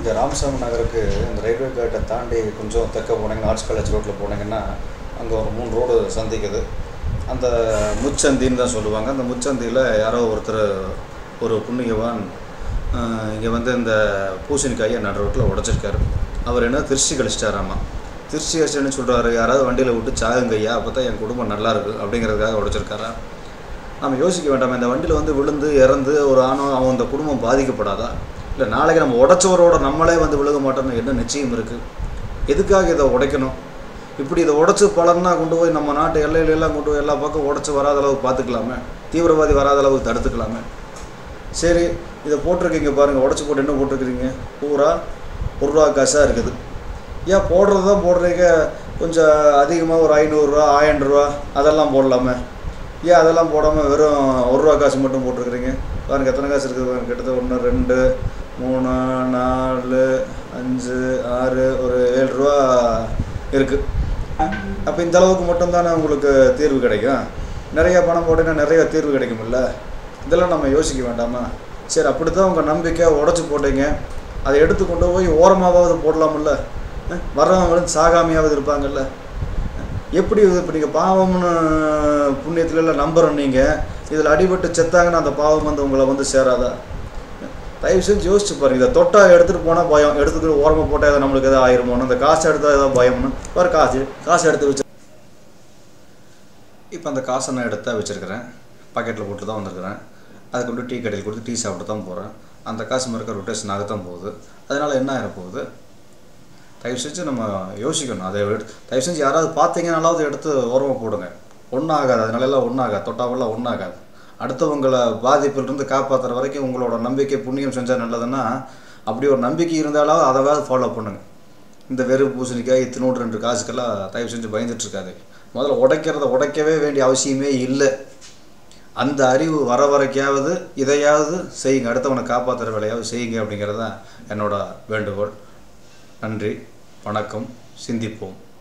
இந்த ராமசாமி நகருக்கு இந்த ரயில்வே கேட்டை தாண்டி கொஞ்சம் தெற்க போனீங்கன்னா ஆர்ட்ஸ் காலேஜ் ரோட்டில் போனீங்கன்னா அங்கே ஒரு மூணு ரோடு சந்திக்குது அந்த முச்சந்தின்னு தான் சொல்லுவாங்க அந்த முச்சந்தியில் யாரோ ஒருத்தர் ஒரு புண்ணியவான் இங்கே வந்து இந்த பூசணிக்காயை நடு ரோட்டில் உடச்சிருக்காரு அவர் என்ன திருச்சி கழிச்சிட்டாராமா திருச்சி கழிச்சின்னு சொல்கிறாரு யாராவது வண்டியில் விட்டு சாகுங்கய்யா அப்போ தான் என் குடும்பம் நல்லா இருக்குது அப்படிங்கிறதுக்காக உடச்சிருக்காரா நம்ம யோசிக்க வேண்டாம் இந்த வண்டியில் வந்து விழுந்து இறந்து ஒரு ஆணோ அவன் அந்த குடும்பம் பாதிக்கப்படாதா இல்லை நாளைக்கு நம்ம உடைச்சவரோட நம்மளே வந்து விழுக மாட்டோம்னு என்ன நிச்சயம் இருக்குது எதுக்காக இதை உடைக்கணும் இப்படி இதை உடைச்சு பலன்னா கொண்டு போய் நம்ம நாட்டு எல்லையில எல்லாம் கொண்டு போய் எல்லா பக்கம் உடைச்சு வராத அளவுக்கு பார்த்துக்கலாமே தீவிரவாதி வராத அளவுக்கு தடுத்துக்கலாமே சரி இதை போட்டிருக்கீங்க பாருங்கள் உடச்சி போட்டு என்ன போட்டிருக்கிறீங்க பூரா ஒரு ரூபா காசாக இருக்குது ஏன் போடுறது தான் போடுறீங்க கொஞ்சம் அதிகமாக ஒரு ஐநூறுரூவா ஆயிரம் ரூபா அதெல்லாம் போடலாமே ஏன் அதெல்லாம் போடாமல் வெறும் ஒரு ரூபா காசு மட்டும் போட்டிருக்கிறீங்க பாருங்க எத்தனை காசு இருக்குது பாருங்க கிட்டத்தட்ட ஒன்று ரெண்டு மூணு நாலு அஞ்சு ஆறு ஒரு ஏழு ரூபா இருக்குது அப்போ இந்த அளவுக்கு மட்டும்தானே உங்களுக்கு தீர்வு கிடைக்கும் நிறைய பணம் போட்டீங்கன்னா நிறைய தீர்வு கிடைக்கும்ல இதெல்லாம் நம்ம யோசிக்க வேண்டாமா சரி அப்படி தான் உங்கள் நம்பிக்கை உடச்சி போட்டீங்க அதை எடுத்து கொண்டு போய் ஓரமாவது போடலாம்ல அஹ் வர்றவங்க வந்து சாகாமையாவது இருப்பாங்கல்ல எப்படி இது இப்போ நீங்கள் பாவம்னு புண்ணியத்துல எல்லாம் நம்புறோம் நீங்கள் இதில் அடிபட்டு செத்தாங்கன்னா அந்த பாவம் வந்து உங்களை வந்து சேராதா தயவு செஞ்சு யோசிச்சு பாருங்க இதை தொட்டா எடுத்துகிட்டு போனால் பயம் எடுத்துக்கிட்டு ஓரமாக போட்டால் எதாவது நம்மளுக்கு எதாவது ஆயிருமோன்னு அந்த காசு எடுத்தால் ஏதாவது பயம்னு பாரு காசு காசு எடுத்து வச்சு இப்போ அந்த காசை நான் எடுத்தா வச்சுருக்கிறேன் பாக்கெட்டில் போட்டு தான் வந்திருக்கிறேன் அதை கொண்டு டீ கடையில் கொடுத்து டீ சாப்பிட்டு தான் போகிறேன் அந்த காசு மறுக்க ரொட்டேஷன் ஆகத்தான் போகுது அதனால் என்ன ஆகிட போகுது தயவு செஞ்சு நம்ம யோசிக்கணும் அதை எடுத்து தயவு செஞ்சு யாராவது பார்த்தீங்கனாலாவது எடுத்து ஓரமாக போடுங்க ஒன்றும் ஆகாது அதனால எல்லாம் ஒன்றும் ஆகாது தொட்டாவெல்லாம் ஒன்றும் ஆகாது அடுத்தவங்களை பாதிப்பிலிருந்து காப்பாற்றுற வரைக்கும் உங்களோட நம்பிக்கை புண்ணியம் செஞ்சால் நல்லதுன்னா அப்படி ஒரு நம்பிக்கை இருந்தாலும் அதைவாவது ஃபாலோ பண்ணுங்க இந்த வெறும் பூசணிக்காய் இத்தினோடு ரெண்டு காசுக்கெல்லாம் தயவு செஞ்சு பயந்துட்டு இருக்காது முதல்ல உடைக்கிறத உடைக்கவே வேண்டிய அவசியமே இல்லை அந்த அறிவு வர வரைக்காவது இதையாவது செய்யுங்க அடுத்தவனை காப்பாற்றுற வேலையாவது செய்யுங்க அப்படிங்கிறது தான் என்னோட வேண்டுகோள் நன்றி வணக்கம் சிந்திப்போம்